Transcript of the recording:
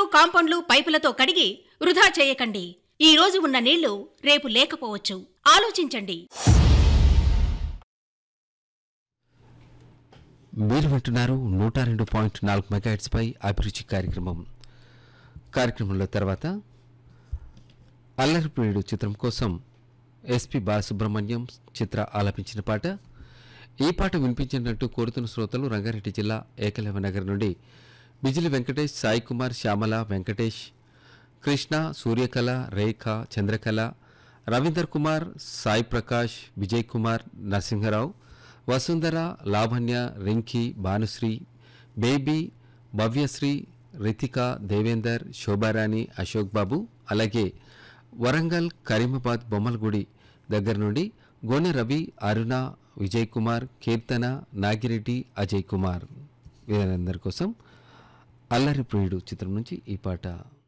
కాంపౌండ్లు పైపులతో కడిగి వృధా చేయకండి ఈ రోజు ఉన్న నీళ్లు రేపు లేకపోవచ్చు ఆలోచించండి మీరు వింటున్నారు నూట రెండు పాయింట్ నాలుగు మెగాహెట్స్పై అభిరుచి కార్యక్రమం కార్యక్రమంలో తర్వాత అల్లరిప్రియుడు చిత్రం కోసం ఎస్పి బాలసుబ్రహ్మణ్యం చిత్ర ఆలపించిన పాట ఈ పాట వినిపించినట్టు కోరుతున్న శ్రోతలు రంగారెడ్డి జిల్లా ఏకలవ్య నగర్ నుండి బిజిలి వెంకటేష్ సాయి కుమార్ శ్యామల వెంకటేష్ కృష్ణ సూర్యకళ రేఖ చంద్రకళ రవీందర్ కుమార్ సాయి ప్రకాష్ విజయ్ కుమార్ నరసింహరావు వసుంధర లావణ్య రింకి భానుశ్రీ బేబీ భవ్యశ్రీ రితిక దేవేందర్ శోభారాణి అశోక్ బాబు అలాగే వరంగల్ కరీమాబాద్ బొమ్మలగుడి దగ్గర నుండి గోనె రవి అరుణ విజయ్ కుమార్ కీర్తన నాగిరెడ్డి అజయ్ కుమార్ వీరందరి కోసం అల్లరి ప్రియుడు చిత్రం నుంచి ఈ పాట